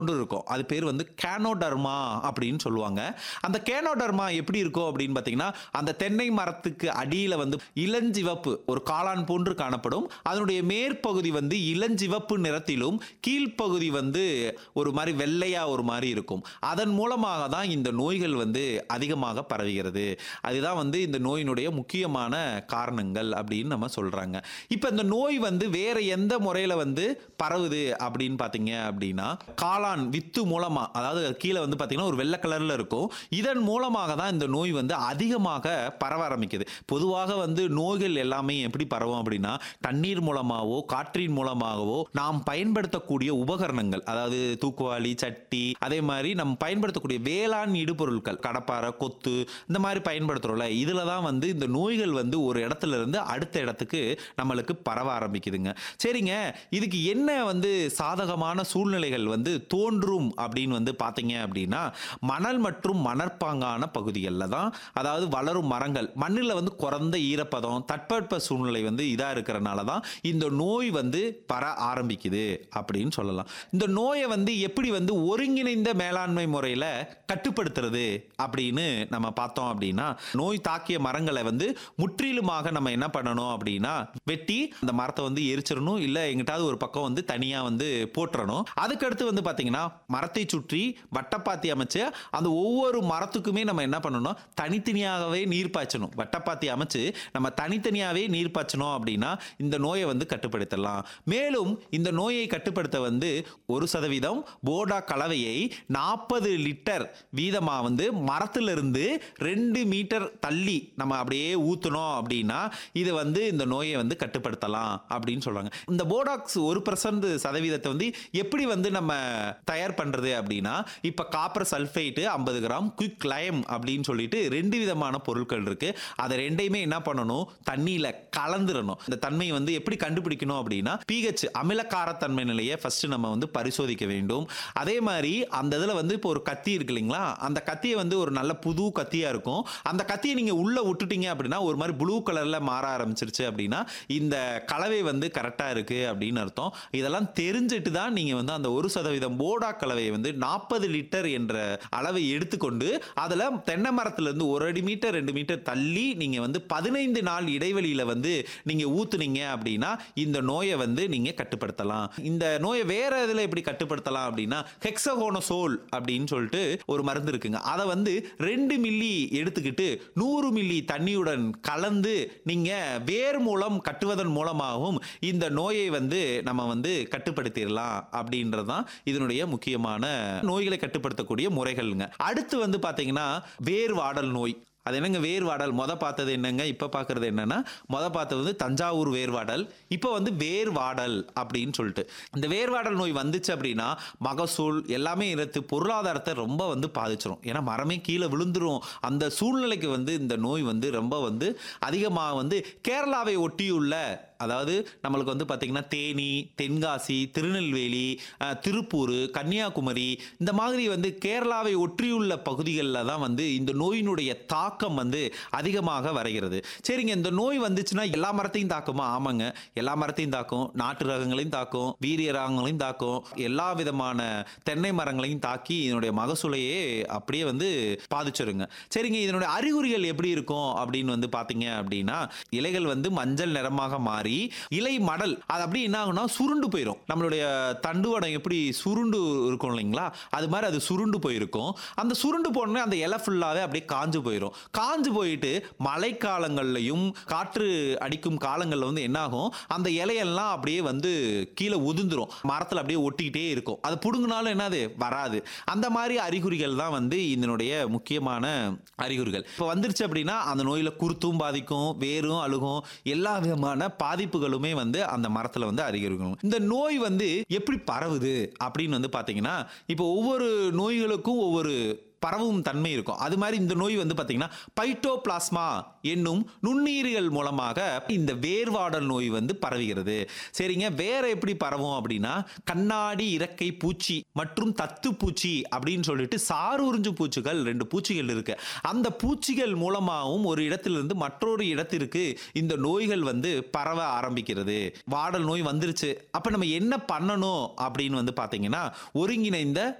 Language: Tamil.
ஒன்று இருக்கும் அது பேர் வந்து கேனோடர்மா அப்படின்னு சொல்லுவாங்க அந்த கேனோடர்மா எப்படி இருக்கும் அப்படின்னு பார்த்தீங்கன்னா அந்த தென்னை மரத்துக்கு அடியில் வந்து இளஞ்சிவப்பு ஒரு காளான் போன்று காணப்படும் அதனுடைய மேற்பகுதி வந்து இளஞ்சிவப்பு நிறத்திலும் கீழ்ப்பகுதி வந்து ஒரு மாதிரி வெள்ளையா ஒரு மாதிரி இருக்கும் அதன் மூலமாக தான் இந்த நோய்கள் வந்து அதிகமாக பரவுகிறது அதுதான் வந்து இந்த நோயினுடைய முக்கியமான காரணங்கள் அப்படின்னு நம்ம சொல்றாங்க இப்போ இந்த நோய் வந்து வேற எந்த முறையில் வந்து பரவுது அப்படின்னு பார்த்தீங்க அப்படின்னா காளான் வித்து மூலமா அதாவது கீழே வந்து பார்த்தீங்கன்னா ஒரு வெள்ளை கலர்ல இருக்கும் இதன் மூலமாக தான் இந்த நோய் வந்து அதிகமாக பரவ ஆரம்பிக்குது பொதுவாக வந்து நோய்கள் எல்லாமே எப்படி பரவும் அப்படின்னா தண்ணீர் மூலமாகவோ காற்றின் மூலமாகவோ நாம் பயன்படுத்தக்கூடிய உபகரணங்கள் அதாவது தூக்குவாளி சட்டி அதே மாதிரி நம்ம பயன்படுத்தக்கூடிய வேளாண் இடுபொருட்கள் கடப்பாரை கொத்து இந்த மாதிரி பயன்படுத்துறோம்ல இதுல தான் வந்து இந்த நோய்கள் வந்து ஒரு இடத்துல இருந்து அடுத்த இடத்துக்கு நம்மளுக்கு பரவ ஆரம்பிக்குதுங்க சரிங்க இதுக்கு என்ன வந்து சாதகமான சூழ்நிலைகள் வந்து தோன்றும் அப்படின்னு வந்து பார்த்தீங்க அப்படின்னா மணல் மற்றும் மணற்பாங்கான பகுதிகளில் தான் அதாவது வளரும் மரங்கள் மண்ணில் வந்து குறைந்த ஈரப்பதம் தட்பவெட்ப சூழ்நிலை வந்து இதாக இருக்கிறனால தான் இந்த நோய் வந்து பர ஆரம்பிக்குது அப்படின்னு சொல்லலாம் இந்த நோயை வந்து எப்படி வந்து ஒருங்கிணைந்த மேலாண்மை முறையில் கட்டுப்படுத்துறது அப்படின்னு நம்ம பார்த்தோம் அப்படின்னா நோய் தாக்கிய மரங்களை வந்து முற்றிலுமாக நம்ம என்ன பண்ணணும் அப்படின்னா வெட்டி அந்த மரத்தை வந்து எரிச்சிடணும் இல்லை எங்கிட்டாவது ஒரு பக்கம் வந்து தனியாக வந்து போட்டுறணும் அதுக்கடுத்து வந்து பார்த்தீங்கன்னா மரத்தை சுற்றி வட்டப்பாத்தி அமைச்சு அந்த ஒவ்வொரு மரத்துக்குமே நம்ம என்ன பண்ணணும் தனித்தனியாகவே நீர் பாய்ச்சணும் வட்டப்பாத்தி அமைச்சு நம்ம தனித்தனியாகவே நீர் பாய்ச்சணும் அப்படின்னா இந்த நோயை வந்து கட்டுப்படுத்தலாம் மேலும் இந்த நோயை கட்டுப்படுத்த வந்து ஒரு சதவீதம் போர்டா கலவையை நாற்பது லிட்டர் வீதமா வந்து மரத்திலிருந்து ரெண்டு மீட்டர் தள்ளி நம்ம அப்படியே ஊத்துனோம் அப்படின்னா இது வந்து இந்த நோயை வந்து கட்டுப்படுத்தலாம் அப்படின்னு சொல்றாங்க இந்த போடாக்ஸ் ஒரு பர்சன்ட் சதவீதத்தை வந்து எப்படி வந்து நம்ம தயார் பண்றது அப்படின்னா இப்ப காப்பர் சல்ஃபேட்டு ஐம்பது கிராம் குயிக் லைம் அப்படின்னு சொல்லிட்டு ரெண்டு விதமான பொருட்கள் இருக்கு அதை ரெண்டையுமே என்ன பண்ணணும் தண்ணியில கலந்துடணும் இந்த தன்மையை வந்து எப்படி கண்டுபிடிக்கணும் அப்படின்னா பிஹெச் அமிலக்காரத்தன்மை நிலையை ஃபர்ஸ்ட் நம்ம வந்து பரிசோதிக்க வேண்டும் அதே மாதிரி அந்த இதில் வந்து இப்போ ஒரு கத்தி இருக்கு இல்லைங்களா அந்த கத்தியை வந்து ஒரு நல்ல புது கத்தியா இருக்கும் அந்த கத்தியை நீங்க உள்ள விட்டுட்டீங்க அப்படின்னா ஒரு மாதிரி ப்ளூ கலர்ல மாற ஆரம்பிச்சிருச்சு அப்படின்னா இந்த கலவை வந்து கரெக்டா இருக்கு அப்படின்னு அர்த்தம் இதெல்லாம் தெரிஞ்சுட்டு தான் நீங்க வந்து அந்த ஒரு சதவீதம் போடா கலவையை வந்து நாற்பது லிட்டர் என்ற அளவை எடுத்துக்கொண்டு அதுல தென்னை மரத்துல இருந்து ஒரு அடி மீட்டர் ரெண்டு மீட்டர் தள்ளி நீங்க வந்து பதினைந்து நாள் இடைவெளியில வந்து நீங்க ஊத்துனீங்க அப்படின்னா இந்த நோயை வந்து நீங்க கட்டுப்படுத்தலாம் இந்த நோயை வேற இதுல எப்படி கட்டுப்படுத்தலாம் அப்படின்னா ஹெக்ஸகோனசோல் அப்படின்னு சொல்லிட்டு ஒரு மருந்து இருக்குங்க அதை வந்து ரெண்டு மில்லி எடுத்துக்கிட்டு நூறு மில்லி தண்ணியுடன் கலந்து நீங்க வேர் மூலம் கட்டுவதன் மூலமாகவும் இந்த நோயை வந்து நம்ம வந்து கட்டுப்படுத்திடலாம் அப்படின்றது தான் இதனுடைய முக்கியமான நோய்களை கட்டுப்படுத்தக்கூடிய முறைகள்ங்க அடுத்து வந்து பாத்தீங்கன்னா வேர் வாடல் நோய் அது என்னங்க வேர்வாடல் மொத பார்த்தது என்னங்க இப்போ பார்க்கறது என்னன்னா மொத பார்த்தது வந்து தஞ்சாவூர் வேர்வாடல் இப்போ வந்து வேர்வாடல் அப்படின்னு சொல்லிட்டு இந்த வேர்வாடல் நோய் வந்துச்சு அப்படின்னா மகசூல் எல்லாமே இருந்து பொருளாதாரத்தை ரொம்ப வந்து பாதிச்சிரும் ஏன்னா மரமே கீழே விழுந்துரும் அந்த சூழ்நிலைக்கு வந்து இந்த நோய் வந்து ரொம்ப வந்து அதிகமாக வந்து கேரளாவை ஒட்டியுள்ள அதாவது நம்மளுக்கு வந்து பார்த்திங்கன்னா தேனி தென்காசி திருநெல்வேலி அஹ், திருப்பூர் கன்னியாகுமரி இந்த மாதிரி வந்து கேரளாவை ஒற்றியுள்ள பகுதிகளில் தான் வந்து இந்த நோயினுடைய தாக்கம் வந்து அதிகமாக வருகிறது சரிங்க இந்த நோய் வந்துச்சுன்னா எல்லா மரத்தையும் தாக்குமா ஆமாங்க எல்லா மரத்தையும் தாக்கும் நாட்டு ரகங்களையும் தாக்கும் வீரிய ரகங்களையும் தாக்கும் எல்லா விதமான தென்னை மரங்களையும் தாக்கி இதனுடைய மகசூலையே அப்படியே வந்து பாதிச்சிருங்க சரிங்க இதனுடைய அறிகுறிகள் எப்படி இருக்கும் அப்படின்னு வந்து பார்த்தீங்க அப்படின்னா இலைகள் வந்து மஞ்சள் நிறமாக மாறி இலை மடல் அது அப்படி என்ன ஆகும்னா சுருண்டு போயிடும் நம்மளுடைய தண்டுவடம் எப்படி சுருண்டு இருக்கும் இல்லைங்களா அது மாதிரி அது சுருண்டு போயிருக்கும் அந்த சுருண்டு போனோடனே அந்த இலை ஃபுல்லாவே அப்படியே காஞ்சு போயிடும் காஞ்சு போயிட்டு மழைக்காலங்கள்லையும் காற்று அடிக்கும் காலங்களில் வந்து என்ன ஆகும் அந்த இலையெல்லாம் அப்படியே வந்து கீழே உதிர்ந்துரும் மரத்தில் அப்படியே ஒட்டிக்கிட்டே இருக்கும் அது புடுங்கினாலும் என்னது வராது அந்த மாதிரி அறிகுறிகள் தான் வந்து இதனுடைய முக்கியமான அறிகுறிகள் இப்போ வந்துருச்சு அப்படின்னா அந்த நோயில் குருத்தும் பாதிக்கும் வேரும் அழுகும் எல்லா விதமான பாதிப்புகளுமே வந்து அந்த மரத்தில் வந்து அறிகுறிகள் இந்த நோய் வந்து எப்படி பரவுது அப்படின்னு வந்து பார்த்தீங்கன்னா இப்போ ஒவ்வொரு நோய்களுக்கும் ஒவ்வொரு பரவும் தன்மை இருக்கும் அது மாதிரி இந்த நோய் வந்து பார்த்தீங்கன்னா பைட்டோபிளாஸ்மா என்னும் நுண்ணுயிரிகள் மூலமாக இந்த வேர்வாடல் நோய் வந்து பரவுகிறது சரிங்க வேற எப்படி பரவும் அப்படின்னா கண்ணாடி இறக்கை பூச்சி மற்றும் தத்து பூச்சி அப்படின்னு சொல்லிட்டு சாறு உறிஞ்சு பூச்சிகள் ரெண்டு பூச்சிகள் இருக்கு அந்த பூச்சிகள் மூலமாகவும் ஒரு இடத்திலிருந்து மற்றொரு இடத்திற்கு இந்த நோய்கள் வந்து பரவ ஆரம்பிக்கிறது வாடல் நோய் வந்துருச்சு அப்ப நம்ம என்ன பண்ணணும் அப்படின்னு வந்து பாத்தீங்கன்னா ஒருங்கிணைந்த